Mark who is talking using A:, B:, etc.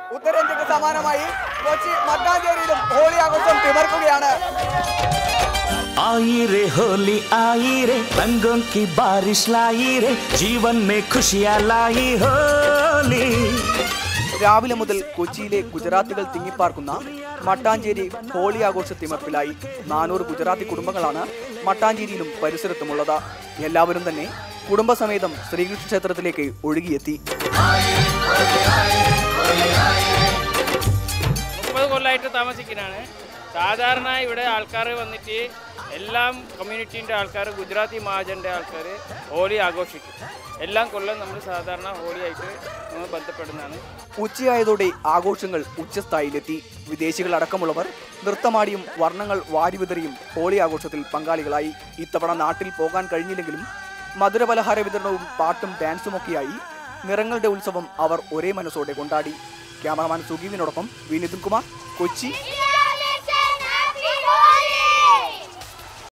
A: ഉത്തരേന്ത്യക്ക് സമാനമായി കൊച്ചി മട്ടാഞ്ചേരിയിലും ഹോളി ആഘോഷം തിമർക്കുകയാണ്
B: आई रे होली आई रे रंगों की बारिश लाई रे जीवन में खुशियाँ लाई होली
A: രാവിലെ മുതൽ കൊച്ചിയിലെ ഗുജറാത്തികൾ തിങ്ങിപ്പാർക്കുന്ന മട്ടാഞ്ചേരി ഹോളി ആഘോഷ തിമർപ്പിലായി നാനൂറ് ഗുജറാത്തി കുടുംബങ്ങളാണ് മട്ടാഞ്ചേരിയിലും പരിസരത്തുമുള്ളത് എല്ലാവരും തന്നെ കുടുംബസമേതം ശ്രീകൃഷ്ണ ക്ഷേത്രത്തിലേക്ക് ഒഴുകിയെത്തി
C: മുപ്പത് കൊല്ലമായിട്ട് താമസിക്കുന്നതാണ് സാധാരണ ഇവിടെ ആൾക്കാർ വന്നിട്ട് എല്ലാം കമ്മ്യൂണിറ്റീൻ്റെ ആൾക്കാർ ഗുജറാത്തി മഹാജൻ്റെ ആൾക്കാർ ഹോളി ആഘോഷിക്കും എല്ലാം കൊല്ലം നമ്മൾ സാധാരണ ഹോളി ആയിട്ട് നമ്മൾ ബന്ധപ്പെടുന്നതാണ്
A: ഉച്ചയായതോടെ ആഘോഷങ്ങൾ ഉച്ചസ്ഥായിലെത്തി വിദേശികൾ അടക്കമുള്ളവർ നൃത്തമാടിയും വർണ്ണങ്ങൾ വാരിവിതറിയും ഹോളി ആഘോഷത്തിൽ പങ്കാളികളായി ഇത്തവണ നാട്ടിൽ പോകാൻ കഴിഞ്ഞില്ലെങ്കിലും മധുരപലഹാര വിതരണവും പാട്ടും ഡാൻസുമൊക്കെയായി നിറങ്ങളുടെ ഉത്സവം അവർ ഒരേ മനസ്സോടെ കൊണ്ടാടി ക്യാമറമാൻ സുഗീവിനോടൊപ്പം വിനിതുൻ കുമാർ കൊച്ചി